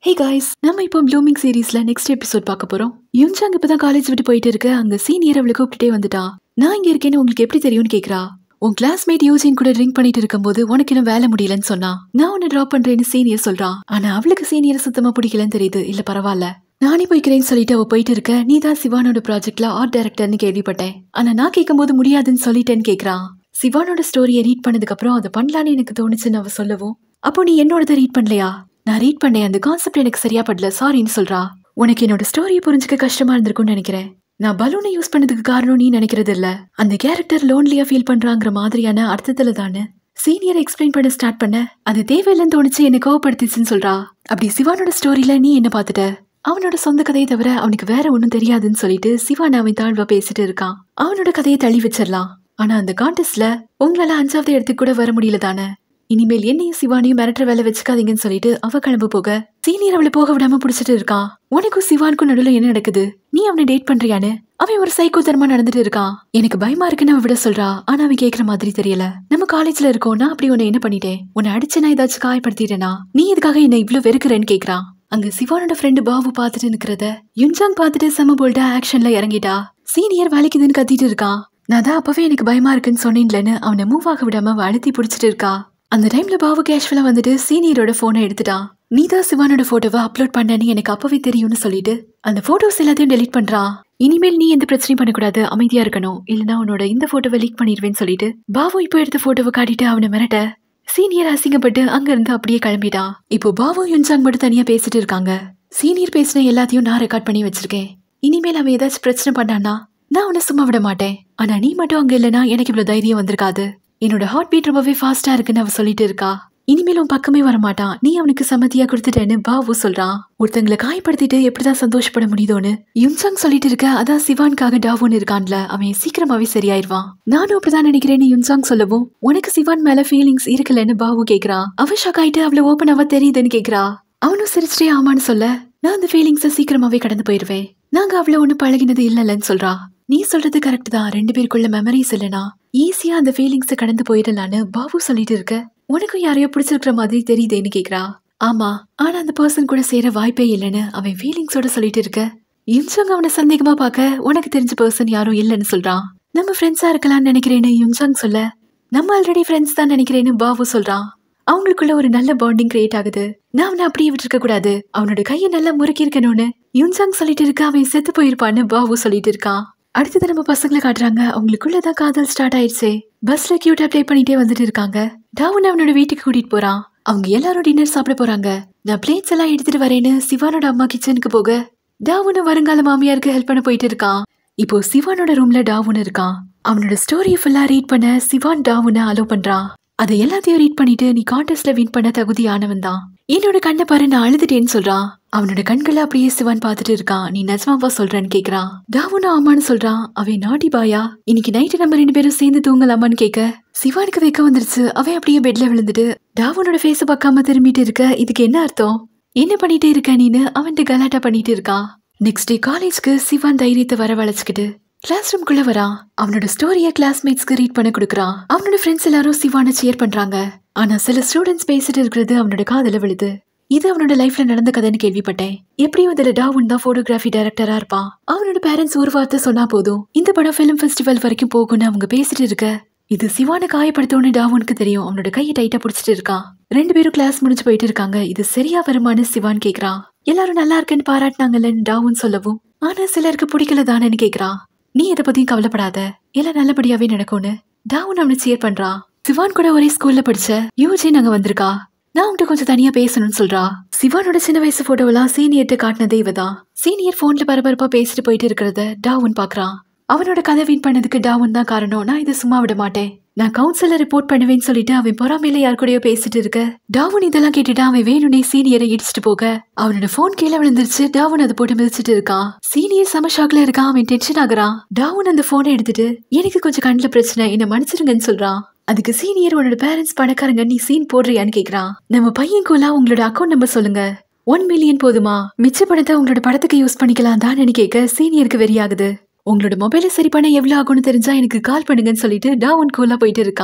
hey guys நம்ம இப்போ blooming சீரீஸ்ல நெக்ஸ்ட் எபிசோட் பார்க்க போறோம் யுன்சாங் இப்பதான் காலேஜ் விட்டு போயிட்டு இருக்க அங்க சீனியர் அவளை கூப்பிட்டுட்டே வந்துட்டா நான் இங்க இருக்கேன்னு உங்களுக்கு எப்படி தெரியும்னு கேக்குறா உன் கிளாஸ்மேட் யூஜின் கூட ட்ரிங்க் பண்ணிட்டு இருக்கும்போது உனக்கு இன்னும் வேலை முடியலன்னு சொன்னா நான் உன்னை ட்ராப் பண்றேன்னு சீனியர் சொல்றான் ஆனா அவளுக்கு சீனியர் சுத்தமா பிடிக்கலன்னு தெரியுது இல்ல பரவாயில்ல நானே போய்க்கிறேன்னு சொல்லிட்டு அவ போயிட்டு இருக்க நீ தான் சிவானோட ப்ராஜெக்ட்ல ஆர்ட் டைரக்டர்னு கேள்விப்பட்டேன் ஆனா நான் கேட்கும்போது முடியாதுன்னு சொல்லிட்டேன்னு கேக்குறான் சிவானோட ஸ்டோரியை ரீட் பண்ணதுக்கு அப்புறம் அதை பண்ணலான்னு எனக்கு தோணுச்சுன்னு அவ சொல்லவும் அப்போ நீ என்னோடத ரீட் பண்ணலையா நான் ரீட் பண்ணேன் அந்த கான்செப்ட் எனக்கு சரியா படல சாரின்னு சொல்றா உனக்கு என்னோட ஸ்டோரியை புரிஞ்சுக்க கஷ்டமா இருந்திருக்கும்னு நினைக்கிறேன் நான் பலூனை யூஸ் பண்ணதுக்கு காரணம் நீ நினைக்கிறது இல்ல அந்த கேரக்டர் லோன்லியா ஃபீல் பண்றாங்கிற மாதிரியான அர்த்தத்துல தானே சீனியர் எக்ஸ்பிளைன் பண்ண ஸ்டார்ட் பண்ண அது தேவையில்லைன்னு தோணுச்சு என்ன கோவப்படுத்திச்சுன்னு சொல்றா அப்படி சிவானோட ஸ்டோரியில நீ என்ன பார்த்துட்ட அவனோட சொந்த கதையை தவிர அவனுக்கு வேற ஒன்றும் தெரியாதுன்னு சொல்லிட்டு சிவான் அவன் தாழ்வா பேசிட்டு இருக்கான் அவனோட கதையை தள்ளி வச்சிடலாம் ஆனா அந்த கான்டெஸ்ட்ல உங்களால அஞ்சாவது இடத்துக்கு கூட வர முடியல தானே இனிமேல் என்னையும் சிவானையும் மிரட்டுற வேலை வச்சுக்காதீங்கன்னு சொல்லிட்டு அவ கிளம்பு போக சீனியர் அவளை போக விடாம புடிச்சிட்டு இருக்கான் உனக்கும் சிவானுக்கும் நடுவுல என்ன நடக்குது நீ அவனை டேட் பண்றியான்னு அவன் ஒரு சைக்கோ தரமா நடந்துட்டு இருக்கான் எனக்கு பயமா இருக்குன்னு அவ விட சொல்றா ஆனா அவன் கேக்குற மாதிரி தெரியல நம்ம காலேஜ்ல இருக்கோம் நான் அப்படி உன்னை என்ன பண்ணிட்டேன் உன்னை அடிச்சு நான் ஏதாச்சும் காயப்படுத்திட்டேனா நீ எதுக்காக என்ன இவ்ளோ வெறுக்கிறேன்னு கேக்குறான் அங்க சிவானோட ஃப்ரெண்டு பாபு பார்த்துட்டு நிக்கிறத யுன்சாங் பார்த்துட்டு செம போல்டா ஆக்ஷன்ல இறங்கிட்டா சீனியர் வலிக்குதுன்னு கத்திட்டு இருக்கான் நான் தான் அப்பவே எனக்கு பயமா இருக்குன்னு சொன்னேன்லன்னு அவனை மூவ் ஆக விடாம அவ அழுத்தி பிடிச்சிட்டு இருக்கா அந்த டைம்ல பாபு கேஷுவலா வந்துட்டு சீனியரோட போனை எடுத்துட்டான் நீதான் சிவானோட போட்டோவை அப்லோட் பண்ணனு எனக்கு அப்பவே தெரியும்னு சொல்லிட்டு அந்த போட்டோஸ் எல்லாத்தையும் டெலீட் பண்றான் இனிமேல் நீ எந்த பிரச்சனையும் பண்ணக்கூடாது அமைதியா இருக்கணும் இல்லனா உன்னோட இந்த போட்டோவை லீக் பண்ணிடுவேன்னு சொல்லிட்டு பாபு இப்போ எடுத்த போட்டோவை காட்டிட்டு அவனை மிரட்ட சீனியர் அசிங்கப்பட்டு அங்க இருந்து அப்படியே கிளம்பிட்டான் இப்போ பாபு யுன்சாங் மட்டும் தனியா பேசிட்டு இருக்காங்க சீனியர் பேசின எல்லாத்தையும் நான் ரெக்கார்ட் பண்ணி வச்சிருக்கேன் இனிமேல் அவன் ஏதாச்சும் பிரச்சனை பண்ணானா நான் உன்னை சும்மா விட மாட்டேன் ஆனா நீ மட்டும் அங்க இல்லனா எனக்கு இவ்வளவு தைரியம் வந்திருக்காது என்னோட ஹார்ட் பீட் ரொம்பவே ஃபாஸ்டா இருக்குன்னு அவ சொல்லிட்டு இருக்கா இனிமேல் உன் பக்கமே வர மாட்டான் நீ அவனுக்கு சம்மதியா கொடுத்துட்டேன்னு பாவு சொல்றான் ஒருத்தங்களை காயப்படுத்திட்டு எப்படிதான் சந்தோஷப்பட முடியுதோன்னு யுன்சாங் சொல்லிட்டு இருக்க அதான் சிவானுக்காக டாவோன்னு இருக்கான்ல அவன் சீக்கிரமாவே சரியாயிருவான் நானும் அப்படிதான் நினைக்கிறேன்னு யுன்சாங் சொல்லவும் உனக்கு சிவான் மேல ஃபீலிங்ஸ் இருக்குல்லன்னு பாவு கேக்குறான் அவ ஷாக் ஆயிட்டு அவளை ஓப்பன் அவ தெரியுதுன்னு கேக்குறா அவனும் சிரிச்சிட்டே ஆமான்னு சொல்ல நான் அந்த ஃபீலிங்ஸை சீக்கிரமாவே கடந்து போயிருவேன் நாங்க அவள ஒண்ணு பழகினது இல்லலன்னு சொல்றா நீ சொல்றது கரெக்ட் தான் ரெண்டு பேருக்குள்ள மெமரிஸ் இல்லனா ஈஸியா அந்த ஃபீலிங்ஸை கடந்து போயிடலான்னு பாபு சொல்லிட்டு இருக்க உனக்கும் யாரையோ பிடிச்சிருக்கிற மாதிரி தெரியுதேன்னு கேக்குறா ஆமா ஆனா அந்த பர்சன் கூட சேர வாய்ப்பே இல்லைன்னு அவன் ஃபீலிங்ஸோட சொல்லிட்டு இருக்க யுன்சாங் அவனை சந்தேகமா பார்க்க உனக்கு தெரிஞ்ச பர்சன் யாரும் இல்லைன்னு சொல்றான் நம்ம ஃப்ரெண்ட்ஸா இருக்கலாம்னு நினைக்கிறேன்னு யுன்சாங் சொல்ல நம்ம ஆல்ரெடி ஃப்ரெண்ட்ஸ் தான் நினைக்கிறேன்னு பாபு சொல்றான் அவங்களுக்குள்ள ஒரு நல்ல பாண்டிங் கிரியேட் ஆகுது நான் அவனை அப்படியே விட்டுருக்க கூடாது அவனோட கையை நல்லா முறுக்கி இருக்கணும்னு யுன்சாங் சொல்லிட்டு இருக்க அவன் செத்து போயிருப்பான்னு பாபு சொல்லிட்டு இருக்கான் அடுத்தது நம்ம பசங்களை காட்டுறாங்க அவங்களுக்குள்ளதான் காதல் ஸ்டார்ட் ஆயிடுச்சு பஸ்ல கியூட்டா ப்ளே பண்ணிட்டே வந்துட்டு இருக்காங்க டாவுன் அவனோட வீட்டுக்கு கூட்டிட்டு போறான் அவங்க எல்லாரும் டின்னர் சாப்பிட போறாங்க நான் பிளேட்ஸ் எல்லாம் எடுத்துட்டு வரேன்னு சிவானோட அம்மா கிச்சனுக்கு போக டாவுன்னு வருங்கால மாமியாருக்கு ஹெல்ப் பண்ண போயிட்டு இருக்கான் இப்போ சிவானோட ரூம்ல டாவுன் இருக்கான் அவனோட ஸ்டோரியை ஃபுல்லா ரீட் பண்ண சிவான் டாவுனை அலோ பண்றான் அதை எல்லாத்தையும் ரீட் பண்ணிட்டு நீ கான்டெஸ்ட்ல வின் பண்ண தகுதியானவன் தான் என்னோட கண்ணை பாரு நான் அழுதுட்டேன்னு சொல்றான் அவனோட கண்களை அப்படியே சிவான் பார்த்துட்டு இருக்கான் நீ நிஜமாவா சொல்றேன்னு கேக்குறான் டாவுனா ஆமான்னு சொல்றான் அவன் நாட்டி பாயா இன்னைக்கு நைட்டு நம்ம ரெண்டு பேரும் சேர்ந்து தூங்கலாமான்னு கேட்க சிவானுக்கு வைக்க வந்துருச்சு அவன் அப்படியே பெட்ல விழுந்துட்டு டாவுனோட ஃபேஸ பார்க்காம திரும்பிட்டு இருக்க இதுக்கு என்ன அர்த்தம் என்ன பண்ணிட்டே இருக்க நீனு அவன்கிட்ட கலாட்டா பண்ணிட்டு இருக்கான் நெக்ஸ்ட் டே காலேஜ்க்கு சிவான் தைரியத்தை வரவழைச்சுக்கிட்டு கிளாஸ் ரூம்குள்ள வரான் அவனோட ஸ்டோரிய கிளாஸ்மேட்ஸ்க்கு ரீட் பண்ண கொடுக்குறான் அவனோட ஃப்ரெண்ட்ஸ் எல்லாரும் சிவானை சேர் பண்றாங்க ஆனா சில ஸ்டூடெண்ட்ஸ் பேசிட்டு இருக்கிறது அவனோட காதல விழுது இது அவனோட லைஃப்ல நடந்த கதைன்னு கேள்விப்பட்டேன் எப்படியும் இதுல டாவுன் தான் போட்டோகிராஃபி டைரக்டரா இருப்பான் அவனோட பேரண்ட்ஸ் ஒரு வார்த்தை சொன்னா போதும் இந்த படம் ஃபிலிம் ஃபெஸ்டிவல் வரைக்கும் போகும்னு அவங்க பேசிட்டு இருக்க இது சிவானை காயப்படுத்தோன்னு டாவுனுக்கு தெரியும் அவனோட கையை டைட்டா பிடிச்சிட்டு இருக்கான் ரெண்டு பேரும் கிளாஸ் முடிஞ்சு போயிட்டு இருக்காங்க இது சரியா வருமானு சிவான் கேக்குறான் எல்லாரும் நல்லா இருக்குன்னு பாராட்டினாங்கல்லன்னு டாவுன் சொல்லவும் ஆனா சிலருக்கு பிடிக்கல தானேன்னு கேக்குறான் நீ இதை பத்தியும் கவலைப்படாத எல்லாம் நல்லபடியாவே நடக்கும்னு டாவுன் அவனை சேர் பண்றான் சிவான் கூட ஒரே ஸ்கூல்ல படிச்ச யூஜின் அங்க வந்திருக்கா நான் உன்கிட்ட கொஞ்சம் தனியா பேசணும்னு சொல்றா சிவானோட சின்ன வயசு போட்டோவெல்லாம் சீனியர்ட்ட காட்டினதே இவதான் சீனியர் போன்ல பரபரப்பா பேசிட்டு போயிட்டு இருக்கிறத டாவுன் பாக்குறான் அவனோட கதை வின் பண்ணதுக்கு டாவுன் தான் காரணம் நான் இதை சும்மா விட மாட்டேன் நான் கவுன்சிலர் ரிப்போர்ட் பண்ணுவேன்னு சொல்லிட்டு அவன் பொறாமையில யார் கூடயோ பேசிட்டு இருக்க டாவுன் இதெல்லாம் கேட்டுட்டு அவன் வேணும்னே சீனியரை இடிச்சிட்டு போக அவனோட போன் கீழே விழுந்துருச்சு டாவுன் அதை போட்டு மிதிச்சிட்டு இருக்கான் சீனியர் சம ஷாக்ல இருக்கான் அவன் டென்ஷன் ஆகுறான் டாவுன் அந்த போனை எடுத்துட்டு எனக்கு கொஞ்சம் கண்ணுல பிரச்சனை என்ன மன்னிச்சிருங்கன்னு சொல்றான் அதுக்கு சீனியர் உன்னோட பேரண்ட்ஸ் பணக்காரங்க நீ சீன் போடுறியான்னு கேக்குறான் நம்ம பையன் கோலா உங்களோட அக்கௌண்ட் நம்பர் சொல்லுங்க ஒன் மில்லியன் போதுமா மிச்ச பணத்தை உங்களோட படத்துக்கு யூஸ் பண்ணிக்கலாம் தான் கேட்க சீனியருக்கு வெறியாகுது உங்களோட மொபைலை சரி பண்ண எவ்வளவு ஆகும்னு தெரிஞ்சா எனக்கு கால் பண்ணுங்கன்னு சொல்லிட்டு டாவுன் கூலா போயிட்டு இருக்கான்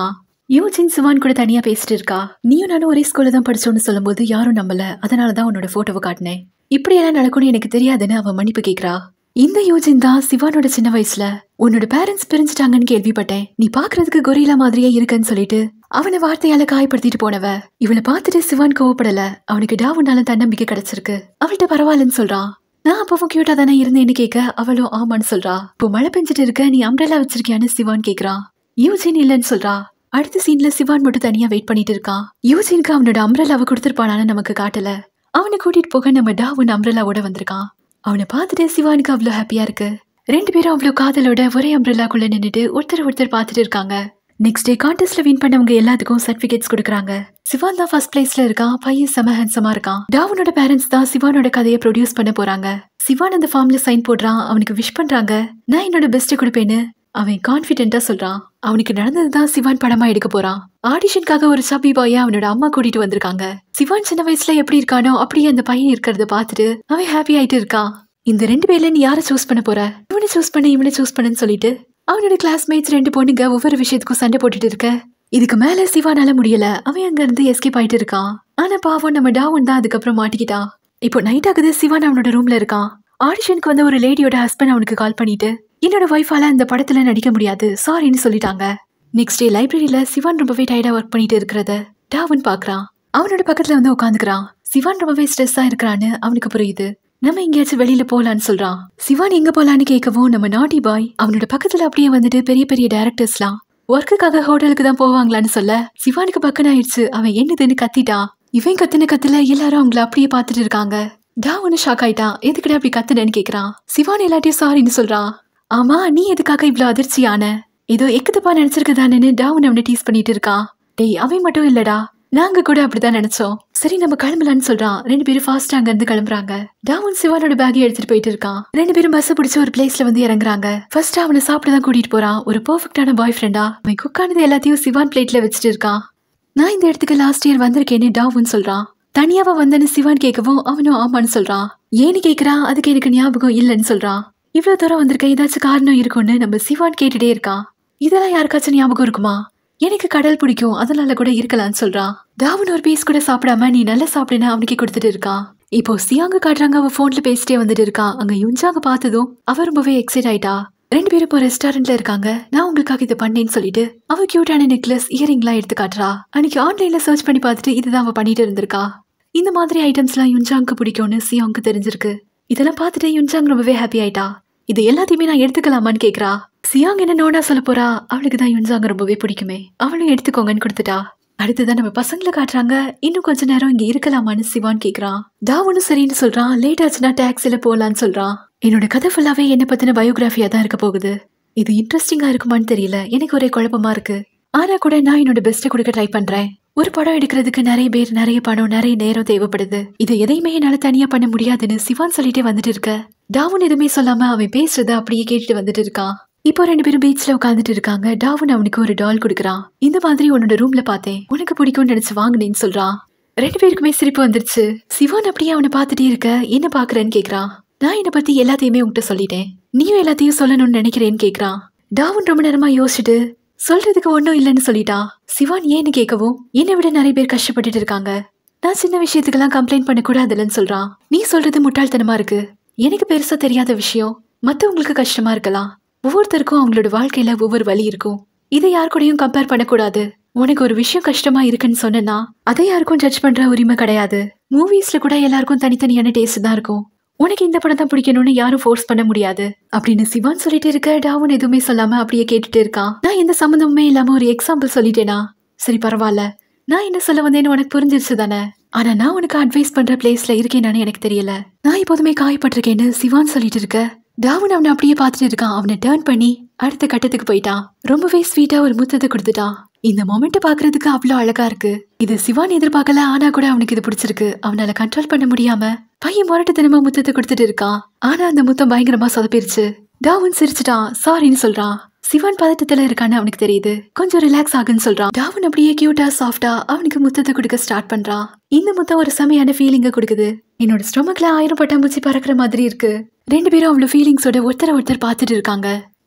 யூஜின் சிவான் கூட தனியா பேசிட்டு இருக்கா நீயும் நானும் ஒரே ஸ்கூல்ல தான் படிச்சோம்னு சொல்லும்போது யாரும் நம்பல அதனால தான் உன்னோட போட்டோவை காட்டினேன் இப்படியெல்லாம் நடக்கும்னு எனக்கு தெரியாதுன்னு அவன் மன்னிப்பு கேக்குறா இந்த யூஜின் தான் சிவானோட சின்ன வயசுல உன்னோட பேரண்ட்ஸ் பிரிஞ்சுட்டாங்கன்னு கேள்விப்பட்டேன் நீ பாக்குறதுக்கு கொரிலா மாதிரியே இருக்கன்னு சொல்லிட்டு அவனை வார்த்தையால காயப்படுத்திட்டு போனவ இவளை பார்த்துட்டு சிவான் கோவப்படல அவனுக்கு டாவுனால தன்னம்பிக்கை கிடைச்சிருக்கு அவள்கிட்ட பரவாயில்லன்னு சொல்றான் நான் அப்பவும் கியூட்டா தானே இருந்தேன்னு கேட்க அவளும் ஆமான்னு சொல்றா இப்போ மழை பெஞ்சிட்டு இருக்க நீ அம்ப்ரெல்லா வச்சிருக்கியான்னு சிவான் கேக்குறான் யூஜின் இல்லைன்னு சொல்றா அடுத்த சீன்ல சிவான் மட்டும் தனியா வெயிட் பண்ணிட்டு இருக்கான் யூஜினுக்கு அவனோட அம்ப்ரெல்லாவை கொடுத்துருப்பானான்னு நமக்கு காட்டல அவனை கூட்டிட்டு போக நம்ம டாவுன் அம்ப்ரெல்லாவோட வந்திருக்கான் அவனை பார்த்துட்டு சிவானுக்கு அவ்வளோ ஹாப்பியா இருக்கு ரெண்டு பேரும் அவ்வளோ காதலோட ஒரே அம்ப்ரெல்லாக்குள்ள நின்னுட்டு ஒருத்தர் ஒருத்தர் பார்த்துட்டு இருக்காங்க நெக்ஸ்ட் டே கான்டெஸ்ட்ல வின் பண்ணவங்க எல்லாத்துக்கும் சர்டிபிகேட்ஸ் கொடுக்குறாங்க சிவான் தான் ஃபர்ஸ்ட் பிளேஸ்ல இருக்கான் பையன் செம ஹேண்ட்ஸமா இருக்கான் டாவனோட பேரண்ட்ஸ் தான் சிவானோட கதையை ப்ரொடியூஸ் பண்ண போறாங்க சிவான் அந்த ஃபார்ம்ல சைன் போடுறான் அவனுக்கு விஷ் பண்றாங்க நான் என்னோட பெஸ்ட் கொடுப்பேன்னு அவன் கான்ஃபிடென்ட்டா சொல்றான் அவனுக்கு நடந்ததுதான் சிவான் படமா எடுக்க போறான் ஆடிஷனுக்காக ஒரு சபி பாய அவனோட அம்மா கூட்டிட்டு வந்திருக்காங்க சிவான் சின்ன வயசுல எப்படி இருக்கானோ அப்படியே அந்த பையன் இருக்கிறத பார்த்துட்டு அவன் ஹாப்பி ஆயிட்டு இருக்கான் இந்த ரெண்டு பேர்ல நீ யாரை சூஸ் பண்ண போற இவனை சூஸ் பண்ணு இவனை சூஸ் பண்ணுன்னு சொல்லிட்டு அவனோட கிளாஸ்மேட்ஸ் ரெண்டு பொண்ணுங்க ஒவ்வொரு விஷயத்துக்கும் சண்டை போட்டுட்டு இருக்க இதுக்கு மேல சிவானால முடியல அவன் அங்க இருந்து எஸ்கேப் ஆயிட்டு இருக்கான் ஆனா பாவம் நம்ம டாவன் தான் அதுக்கப்புறம் மாட்டிக்கிட்டான் இப்போ நைட் ஆகுது சிவான் அவனோட ரூம்ல இருக்கான் ஆடிஷனுக்கு வந்த ஒரு லேடியோட ஹஸ்பண்ட் அவனுக்கு கால் பண்ணிட்டு என்னோட ஒய்ஃபால அந்த படத்துல நடிக்க முடியாது சாரின்னு சொல்லிட்டாங்க நெக்ஸ்ட் டே லைப்ரரியில சிவான் ரொம்பவே டயர்டா ஒர்க் பண்ணிட்டு இருக்கிறத டாவன் பாக்குறான் அவனோட பக்கத்துல வந்து உட்காந்துக்கிறான் சிவான் ரொம்பவே ஸ்ட்ரெஸ்ஸா இருக்கிறான்னு அவனுக்கு புரியுது நம்ம எங்கேயாச்சும் வெளியில போலான்னு சொல்றான் சிவான் எங்க போலான்னு கேட்கவும் நம்ம நாட்டி பாய் அவனோட பக்கத்துல அப்படியே வந்துட்டு பெரிய பெரிய டேரக்டர்ஸ்லாம் ஒர்க்குக்காக ஹோட்டலுக்கு தான் போவாங்களான்னு சொல்ல சிவானுக்கு பக்கன ஆயிடுச்சு அவன் என்னதுன்னு கத்திட்டான் இவன் கத்துன கத்துல எல்லாரும் அவங்கள அப்படியே பார்த்துட்டு இருக்காங்க டா ஒன்னு ஷாக் ஆயிட்டான் எதுக்குடா அப்படி கத்துனேன்னு கேக்குறான் சிவான் எல்லாத்தையும் சாரின்னு சொல்றான் ஆமா நீ எதுக்காக இவ்ளோ அதிர்ச்சியான ஏதோ எக்குதப்பா நினைச்சிருக்கதானேன்னு டாவன் அவனை டீஸ் பண்ணிட்டு இருக்கான் டேய் அவன் மட்டும் இல்லடா நாங்க கூட அப்படிதான் நினைச்சோம் சரி நம்ம கிளம்பலான்னு சொல்றான் ரெண்டு பேரும் ஃபாஸ்டா அங்க இருந்து கிளம்புறாங்க டாவன் சிவானோட பேக்கை எடுத்துட்டு போயிட்டு இருக்கான் ரெண்டு பேரும் பஸ் பிடிச்ச ஒரு பிளேஸ்ல வந்து இறங்குறாங்க ஃபர்ஸ்ட் அவனை சாப்பிட தான் கூட்டிட்டு போறான் ஒரு பெர்ஃபெக்டான பாய் ஃப்ரெண்டா அவன் குக்கானது எல்லாத்தையும் சிவான் பிளேட்ல வச்சுட்டு இருக்கான் நான் இந்த இடத்துக்கு லாஸ்ட் இயர் வந்திருக்கேன்னு டாவுன்னு சொல்றான் தனியாவா வந்தேன்னு சிவான் கேட்கவும் அவனும் ஆமான்னு சொல்றான் ஏன்னு கேக்குறான் அதுக்கு எனக்கு ஞாபகம் இல்லைன்னு சொல்றான் இவ்வளவு தூரம் வந்திருக்க ஏதாச்சும் காரணம் இருக்கும்னு நம்ம சிவான் கேட்டுட்டே இருக்கான் இதெல்லாம் யாருக்காச்சும் ஞாபகம் இருக்குமா எனக்கு கடல் பிடிக்கும் அதனால கூட இருக்கலாம்னு சொல்றான் தாவன் ஒரு பீஸ் கூட சாப்பிடாம நீ நல்லா சாப்பிடுன்னு அவனுக்கே கொடுத்துட்டு இருக்கான் இப்போ சியாங்க காட்டுறாங்க அவ போன்ல பேசிட்டே வந்துட்டு இருக்கான் அங்க யுஞ்சாங்க பார்த்ததும் அவ ரொம்பவே எக்ஸைட் ஆயிட்டா ரெண்டு பேரும் இப்போ ரெஸ்டாரண்ட்ல இருக்காங்க நான் உங்களுக்காக இதை பண்ணேன்னு சொல்லிட்டு அவ கியூட்டான நெக்லஸ் இயரிங்லாம் எடுத்து காட்டுறா அன்னைக்கு ஆன்லைன்ல சர்ச் பண்ணி பார்த்துட்டு இதுதான் அவ பண்ணிட்டு இருந்திருக்கா இந்த மாதிரி ஐட்டம்ஸ்லாம் யுஞ்சாங்க்கு பிடிக்கும்னு சியாங்க்கு தெரிஞ்சிருக்கு இதெல்லாம் பார்த்துட்டு யுஞ்சாங் ரொம்பவே ஹாப்பி ஆயிட்டா இது எல்லாத்தையுமே நான் எடுத்துக்கலாமான்னு கேக்குறா சியாங் என்ன நோனா சொல்ல போறா அவளுக்கு தான் யுன்சாங்க ரொம்பவே பிடிக்குமே அவளும் எடுத்துக்கோங்கன்னு கொடுத்துட்டா அடுத்ததான் நம்ம பசங்களை காட்டுறாங்க இன்னும் கொஞ்ச நேரம் இங்க இருக்கலாமான்னு சிவான் கேக்குறான் தாவனும் சரின்னு சொல்றான் லேட் ஆச்சுன்னா டாக்ஸில போலான்னு சொல்றான் என்னோட கதை ஃபுல்லாவே என்ன பத்தின பயோகிராஃபியா தான் இருக்க போகுது இது இன்ட்ரெஸ்டிங்கா இருக்குமான்னு தெரியல எனக்கு ஒரே குழப்பமா இருக்கு ஆனா கூட நான் என்னோட பெஸ்ட்டை கொடுக்க ட்ரை பண்றேன் ஒரு படம் எடுக்கிறதுக்கு நிறைய பேர் நிறைய பணம் நிறைய நேரம் தேவைப்படுது இது எதையுமே என்னால தனியா பண்ண முடியாதுன்னு சிவான் சொல்லிட்டே வந்துட்டு இருக்க டாவன் எதுவுமே சொல்லாம அவன் பேசுறத அப்படியே கேட்டுட்டு வந்துட்டு இருக்கான் இப்போ ரெண்டு பேரும் பீச்ல உட்காந்துட்டு இருக்காங்க டாவன் அவனுக்கு ஒரு டால் கொடுக்குறான் இந்த மாதிரி உன்னோட ரூம்ல பார்த்தேன் உனக்கு பிடிக்கும்னு நினைச்சு வாங்குனேன்னு சொல்றான் ரெண்டு பேருக்குமே சிரிப்பு வந்துருச்சு சிவான் அப்படியே அவனை பார்த்துட்டே இருக்க என்ன பாக்குறேன்னு கேக்குறான் நான் என்னை பத்தி எல்லாத்தையுமே உன்கிட்ட சொல்லிட்டேன் நீயும் எல்லாத்தையும் சொல்லணும்னு நினைக்கிறேன்னு கேக்குறான் டாவன் ரொம்ப நேரமா யோசிச்சுட்டு சொல்றதுக்கு ஒன்றும் இல்லைன்னு சொல்லிட்டா சிவான் ஏன்னு கேட்கவும் என்னை விட நிறைய பேர் கஷ்டப்பட்டுட்டு இருக்காங்க நான் சின்ன விஷயத்துக்கெல்லாம் கம்ப்ளைண்ட் பண்ணக்கூடாதுல்லன்னு சொல்றான் நீ சொல்றது முட்டாள்தனமா இருக்கு எனக்கு பெருசா தெரியாத விஷயம் மத்தவங்களுக்கு கஷ்டமா இருக்கலாம் ஒவ்வொருத்தருக்கும் அவங்களோட வாழ்க்கையில ஒவ்வொரு வழி இருக்கும் இதை யார் கூடயும் கம்பேர் பண்ணக்கூடாது உனக்கு ஒரு விஷயம் கஷ்டமா இருக்குன்னு சொன்னேன்னா அதை யாருக்கும் ஜட்ஜ் பண்ற உரிமை கிடையாது மூவிஸ்ல கூட எல்லாருக்கும் தனித்தனியான டேஸ்ட் தான் இருக்கும் உனக்கு இந்த படம் தான் பிடிக்கணும்னு யாரும் ஃபோர்ஸ் பண்ண முடியாது அப்படின்னு சிவான் சொல்லிட்டு இருக்க டாவன் எதுவுமே சொல்லாம அப்படியே கேட்டுட்டு இருக்கான் நான் எந்த சம்மந்தமுமே இல்லாம ஒரு எக்ஸாம்பிள் சொல்லிட்டேனா சரி பரவாயில்ல நான் என்ன சொல்ல வந்தேன்னு உனக்கு புரிஞ்சிருச்சு தானே ஆனா நான் உனக்கு அட்வைஸ் பண்ற பிளேஸ்ல இருக்கேனான்னு எனக்கு தெரியல நான் எப்போதுமே காயப்பட்டிருக்கேன்னு சிவான் சொல்லிட்டு இருக்க டாவன் அவனை அப்படியே பார்த்துட்டு இருக்கான் அவனை டேர்ன் பண்ணி அடுத்த கட்டத்துக்கு போயிட்டான் ரொம்பவே ஸ்வீட்டா ஒரு முத்தத்தை கொடுத்துட்டான் இந்த மொமெண்ட்டை பாக்குறதுக்கு அவ்வளோ அழகா இருக்கு இது சிவான் எதிர்பார்க்கல ஆனா கூட அவனுக்கு இது பிடிச்சிருக்கு அவனால கண்ட்ரோல் பண்ண முடியாம பையன் முரட்டுத்தனமா முத்தத்தை கொடுத்துட்டு இருக்கான் ஆனா அந்த முத்தம் பயங்கரமா சொதப்பிருச்சு டாவன் சிரிச்சிட்டான் சாரின்னு சொல்றான் சிவான் பதட்டத்துல இருக்கான்னு அவனுக்கு தெரியுது கொஞ்சம் ரிலாக்ஸ் ஆகுன்னு சொல்றான் டாவன் அப்படியே கியூட்டா சாஃப்டா அவனுக்கு முத்தத்தை கொடுக்க ஸ்டார்ட் பண்றான் இந்த முத்தம் ஒரு செமையான ஃபீலிங்க கொடுக்குது என்னோட ஸ்டொமக்ல ஆயிரம் பட்டாம்பூச்சி பறக்கிற மாதிரி இருக்கு ரெண்டு பேரும் அவ்வளவு ஃபீலிங்ஸோட ஒருத்தர ஒருத்தர் பார்த்துட்டு இருக்காங்க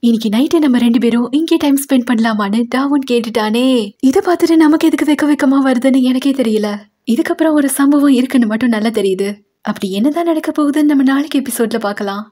இன்னைக்கு நைட்டே நம்ம ரெண்டு பேரும் இங்கே டைம் ஸ்பெண்ட் பண்ணலாமான்னு டாவுன் கேட்டுட்டானே இதை பார்த்துட்டு நமக்கு எதுக்கு வெக்க வெக்கமா வருதுன்னு எனக்கே தெரியல இதுக்கப்புறம் ஒரு சம்பவம் இருக்குன்னு மட்டும் நல்லா தெரியுது அப்படி என்னதான் நடக்க போகுதுன்னு நம்ம நாளைக்கு எபிசோட்ல பார்க்கலாம்